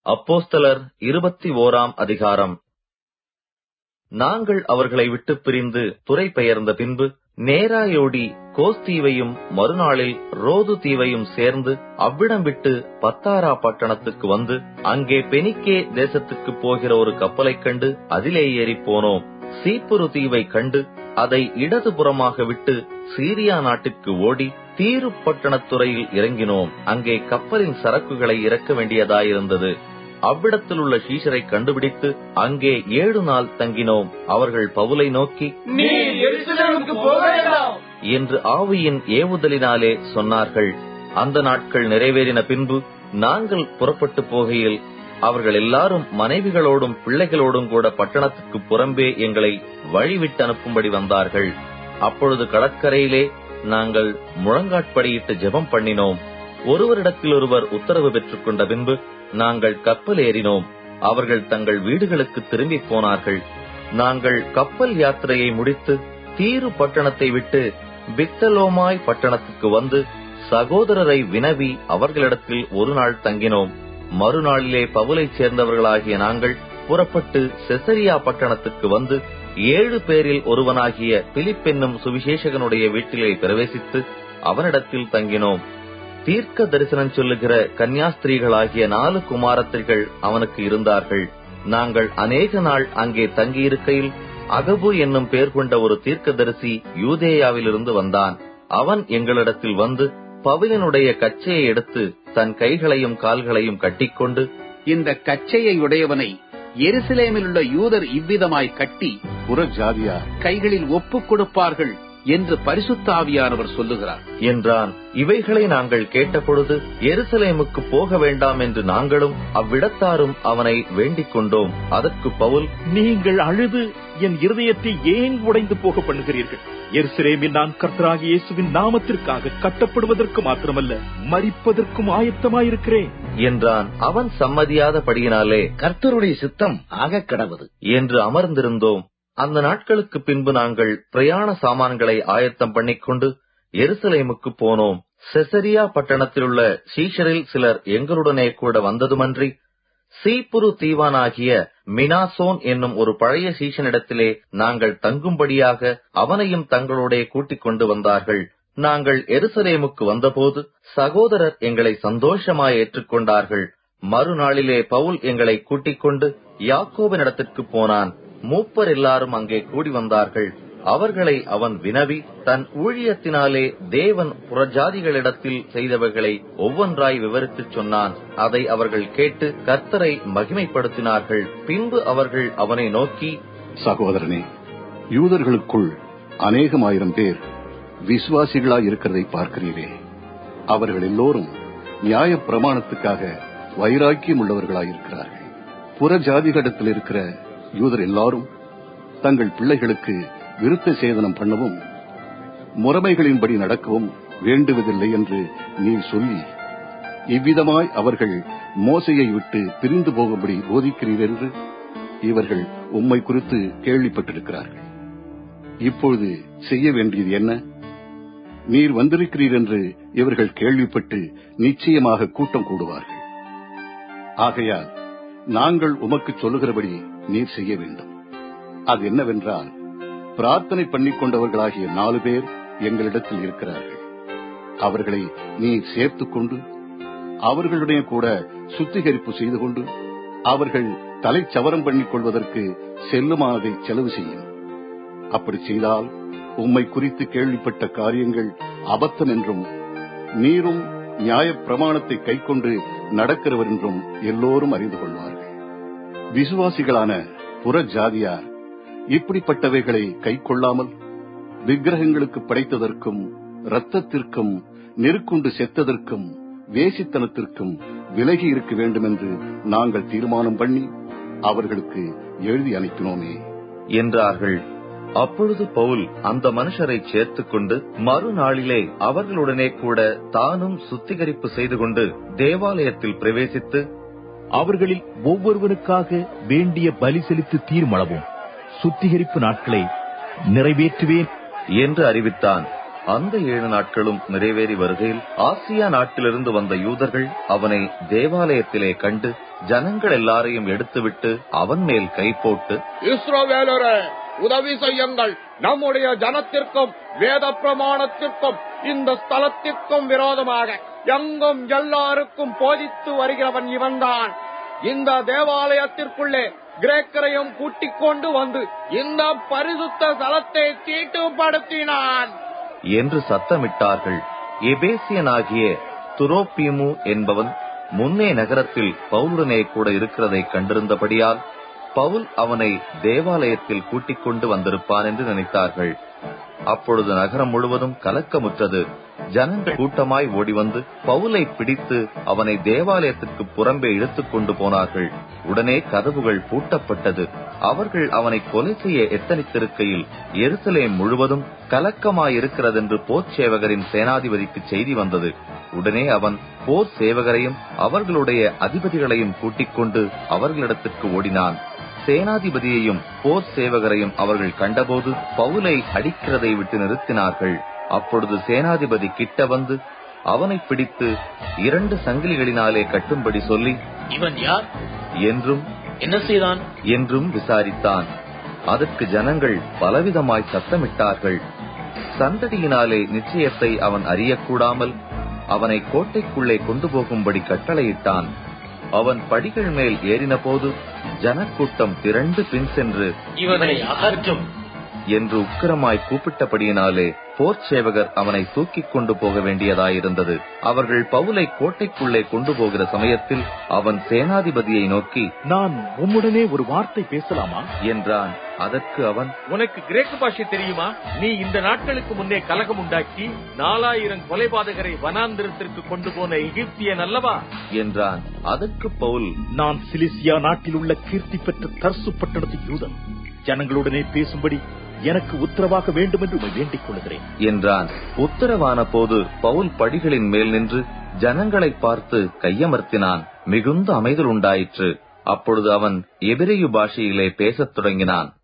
அப்போஸ்தலர் இருபத்தி ஓராம் அதிகாரம் நாங்கள் அவர்களை விட்டு பிரிந்து துறை பெயர்ந்த பின்பு நேராயோடி கோஸ் தீவையும் மறுநாளில் ரோது தீவையும் சேர்ந்து அவ்விடம் விட்டு பத்தாரா பட்டணத்துக்கு வந்து அங்கே பெனிக்கே தேசத்துக்கு போகிற ஒரு கப்பலைக் கண்டு அதிலே ஏறிப் போனோம் சீப்புரு தீவை கண்டு அதை இடதுபுறமாக விட்டு சீரியா நாட்டிற்கு ஓடி தீரு பட்டணத்துறையில் இறங்கினோம் அங்கே கப்பலின் சரக்குகளை இறக்க வேண்டியதாயிருந்தது அவ்விடத்தில் உள்ள சீஷரை கண்டுபிடித்து அங்கே ஏழு நாள் தங்கினோம் அவர்கள் பவுலை நோக்கி நீ எருசலேமுக்கு போக வேண்டாம் என்று ஆவியின் ஏவுதலினாலே சொன்னார்கள் அந்த நாட்கள் நிறைவேறின பின்பு நாங்கள் புறப்பட்டு போகையில் அவர்கள் எல்லாரும் மனைவிகளோடும் பிள்ளைகளோடும் கூட பட்டணத்துக்கு புறம்பே எங்களை வழிவிட்டு அனுப்பும்படி வந்தார்கள் அப்பொழுது கடற்கரையிலே நாங்கள் முழங்காட்படியிட்டு ஜெபம் பண்ணினோம் ஒருவரிடத்தில் ஒருவர் உத்தரவு பெற்றுக் கொண்ட பின்பு நாங்கள் கப்பல் ஏறினோம் அவர்கள் தங்கள் வீடுகளுக்கு திரும்பி போனார்கள் நாங்கள் கப்பல் யாத்திரையை முடித்து தீரு பட்டணத்தை விட்டு பித்தலோமாய் பட்டணத்துக்கு வந்து சகோதரரை வினவி அவர்களிடத்தில் ஒரு நாள் தங்கினோம் மறுநாளிலே பவுலைச் சேர்ந்தவர்களாகிய நாங்கள் புறப்பட்டு செசரியா பட்டணத்துக்கு வந்து ஏழு பேரில் ஒருவனாகிய பிலிப் என்னும் சுவிசேஷகனுடைய வீட்டிலே பிரவேசித்து அவனிடத்தில் தங்கினோம் தீர்க்க தரிசனம் சொல்லுகிற கன்னியாஸ்திரீகளாகிய நாலு குமாரத்திகள் அவனுக்கு இருந்தார்கள் நாங்கள் அநேக நாள் அங்கே தங்கியிருக்கையில் அகபு என்னும் பெயர் கொண்ட ஒரு தீர்க்கதரிசி யூதேயாவிலிருந்து வந்தான் அவன் எங்களிடத்தில் வந்து பவுலினுடைய கச்சையை எடுத்து தன் கைகளையும் கால்களையும் கட்டிக்கொண்டு இந்த கச்சையை உடையவனை எருசலேமில் உள்ள யூதர் இவ்விதமாய் கட்டி புறஜாதியார் கைகளில் ஒப்புக் கொடுப்பார்கள் என்று பரிசுத்த ஆவியானவர் சொல்லுகிறார் என்றான் இவைகளை நாங்கள் கேட்டபொழுது எருசலேமுக்கு போக வேண்டாம் என்று நாங்களும் அவ்விடத்தாரும் அவனை வேண்டிக் கொண்டோம் அதற்கு பவுல் நீங்கள் அழுது என் இருதயத்தை ஏன் உடைந்து போக பண்ணுகிறீர்கள் எருசலேமில் நான் கர்த்தராகிய இயேசுவின் நாமத்திற்காக கட்டப்படுவதற்கு மாத்திரமல்ல மரிப்பதற்கும் ஆயத்தமாயிருக்கிறேன் என்றான் அவன் சம்மதியாதபடியினாலே கர்த்தருடைய சித்தம் ஆக கடவுது என்று அமர்ந்திருந்தோம் அந்த நாட்களுக்கு பின்பு நாங்கள் பிரயாண சாமான்களை ஆயத்தம் பண்ணிக்கொண்டு எருசலேமுக்கு போனோம் செசரியா பட்டணத்திலுள்ள சீஷரில் சிலர் எங்களுடனே கூட வந்ததுமன்றி சீப்புரு தீவானாகிய மினாசோன் என்னும் ஒரு பழைய சீஷனிடத்திலே நாங்கள் தங்கும்படியாக அவனையும் தங்களோடே கூட்டிக் கொண்டு வந்தார்கள் நாங்கள் எருசலேமுக்கு வந்தபோது சகோதரர் எங்களை சந்தோஷமாய் ஏற்றுக்கொண்டார்கள் மறுநாளிலே பவுல் எங்களை கூட்டிக் கொண்டு யாக்கோபினிடத்திற்கு போனான் மூப்பர் எல்லாரும் அங்கே கூடி வந்தார்கள் அவர்களை அவன் வினவி தன் ஊழியத்தினாலே தேவன் புறஜாதிகளிடத்தில் செய்தவைகளை ஒவ்வொன்றாய் விவரித்துச் சொன்னான் அதை அவர்கள் கேட்டு கர்த்தரை மகிமைப்படுத்தினார்கள் பின்பு அவர்கள் அவனை நோக்கி சகோதரனே யூதர்களுக்குள் அநேகமாயிரம் பேர் விசுவாசிகளாய் இருக்கிறதை பார்க்கிறீரே அவர்கள் எல்லோரும் நியாய பிரமாணத்துக்காக வைராக்கியம் உள்ளவர்களாயிருக்கிறார்கள் புற ஜாதிகளிடத்தில் இருக்கிற யூதர் எல்லாரும் தங்கள் பிள்ளைகளுக்கு விருத்த சேதனம் பண்ணவும் முறைமைகளின்படி நடக்கவும் வேண்டுவதில்லை என்று நீ சொல்லி இவ்விதமாய் அவர்கள் மோசையை விட்டு பிரிந்து போகும்படி போதிக்கிறீர் என்று இவர்கள் உம்மை குறித்து கேள்விப்பட்டிருக்கிறார்கள் இப்பொழுது செய்ய வேண்டியது என்ன நீர் வந்திருக்கிறீர் என்று இவர்கள் கேள்விப்பட்டு நிச்சயமாக கூட்டம் கூடுவார்கள் ஆகையால் நாங்கள் உமக்கு சொல்லுகிறபடி நீர் செய்ய வேண்டும் அது என்னவென்றால் பிரார்த்தனை பண்ணிக் கொண்டவர்களாகிய நாலு பேர் எங்களிடத்தில் இருக்கிறார்கள் அவர்களை நீர் சேர்த்துக் கொண்டு அவர்களுடைய கூட சுத்திகரிப்பு செய்து கொண்டு அவர்கள் தலை சவரம் பண்ணிக் கொள்வதற்கு செல்லுமானதை செலவு செய்யும் அப்படி செய்தால் உம்மை குறித்து கேள்விப்பட்ட காரியங்கள் அபத்தம் என்றும் நீரும் நியாய பிரமாணத்தை கைக்கொண்டு நடக்கிறவர் என்றும் எல்லோரும் அறிந்து கொள்வார்கள் விசுவாசிகளான புற ஜாதியார் இப்படிப்பட்டவைகளை கை கொள்ளாமல் விக்கிரகங்களுக்கு படைத்ததற்கும் இரத்தத்திற்கும் நெருக்குண்டு செத்ததற்கும் வேசித்தனத்திற்கும் விலகி இருக்க வேண்டும் என்று நாங்கள் தீர்மானம் பண்ணி அவர்களுக்கு எழுதி அனுப்பினோமே என்றார்கள் அப்பொழுது பவுல் அந்த மனுஷரை சேர்த்துக் கொண்டு மறுநாளிலே அவர்களுடனே கூட தானும் சுத்திகரிப்பு செய்து கொண்டு தேவாலயத்தில் பிரவேசித்து அவர்களில் ஒவ்வொருவனுக்காக வேண்டிய பலி செலுத்தி தீர்மளவும் சுத்திகரிப்பு நாட்களை நிறைவேற்றுவேன் என்று அறிவித்தான் அந்த ஏழு நாட்களும் நிறைவேறி வருகையில் ஆசியா நாட்டிலிருந்து வந்த யூதர்கள் அவனை தேவாலயத்திலே கண்டு ஜனங்கள் எல்லாரையும் எடுத்துவிட்டு அவன் மேல் கை போட்டு இஸ்ரோவேலரே உதவி செய்யுங்கள் நம்முடைய ஜனத்திற்கும் வேத பிரமாணத்திற்கும் இந்த ஸ்தலத்திற்கும் விரோதமாக எங்கும் எல்லாருக்கும் போதித்து வருகிறவன் இவன்தான் இந்த தேவாலயத்திற்குள்ளே கிரேக்கரையும் கூட்டிக் கொண்டு வந்து இந்த பரிசுத்த ஸ்தலத்தை தீட்டுப்படுத்தினான் என்று சத்தமிட்டார்கள் எபேசியனாகிய துரோப்பீமு என்பவன் முன்னே நகரத்தில் பவுலுடனே கூட இருக்கிறதை கண்டிருந்தபடியால் பவுல் அவனை தேவாலயத்தில் கூட்டிக் கொண்டு வந்திருப்பான் என்று நினைத்தார்கள் அப்பொழுது நகரம் முழுவதும் கலக்கமுற்றது ஜனங்கள் கூட்டமாய் ஓடி வந்து பவுலை பிடித்து அவனை தேவாலயத்திற்கு புறம்பே இழுத்துக் கொண்டு போனார்கள் உடனே கதவுகள் பூட்டப்பட்டது அவர்கள் அவனை கொலை செய்ய எத்தனித்திருக்கையில் எருசலேம் முழுவதும் கலக்கமாயிருக்கிறதென்று போர் சேவகரின் சேனாதிபதிக்கு செய்தி வந்தது உடனே அவன் போர் சேவகரையும் அவர்களுடைய அதிபதிகளையும் கூட்டிக் கொண்டு அவர்களிடத்திற்கு ஓடினான் சேனாதிபதியையும் போர் சேவகரையும் அவர்கள் கண்டபோது பவுலை அடிக்கிறதை விட்டு நிறுத்தினார்கள் அப்பொழுது சேனாதிபதி கிட்ட வந்து அவனை பிடித்து இரண்டு சங்கிலிகளினாலே கட்டும்படி சொல்லி இவன் யார் என்றும் என்ன செய்தான் என்றும் விசாரித்தான் அதற்கு ஜனங்கள் பலவிதமாய் சத்தமிட்டார்கள் சந்தடியினாலே நிச்சயத்தை அவன் அறியக்கூடாமல் அவனை கோட்டைக்குள்ளே கொண்டு போகும்படி கட்டளையிட்டான் அவன் படிகள் மேல் ஏறினபோது ஜனக்கூட்டம் திரண்டு பின் சென்று இவனை அகற்றும் என்று உக்கிரமாய் கூப்பிட்டபடியினாலே போர் சேவகர் அவனை தூக்கிக் கொண்டு போக வேண்டியதாயிருந்தது அவர்கள் பவுலை கோட்டைக்குள்ளே கொண்டு போகிற சமயத்தில் அவன் சேனாதிபதியை நோக்கி நான் உம்முடனே ஒரு வார்த்தை பேசலாமா என்றான் அதற்கு அவன் உனக்கு கிரேக்கு பாஷை தெரியுமா நீ இந்த நாட்களுக்கு முன்னே கலகம் உண்டாக்கி நாலாயிரம் கொலைபாதகரை வனாந்திரத்திற்கு கொண்டு போன எகிப்தியன் அல்லவா என்றான் அதற்கு பவுல் நான் சிலிசியா நாட்டில் உள்ள கீர்த்தி பெற்ற தர்சு பட்டணத்து யூதன் ஜனங்களுடனே பேசும்படி எனக்கு உத்தரவாக வேண்டும் என்று உம்மை வேண்டிக் கொள்கிறேன் என்றான் உத்தரவான போது பவுல் படிகளின் மேல் நின்று ஜனங்களை பார்த்து கையமர்த்தினான் மிகுந்த அமைதல் உண்டாயிற்று அப்பொழுது அவன் எபிரேயு பாஷையிலே பேசத் தொடங்கினான்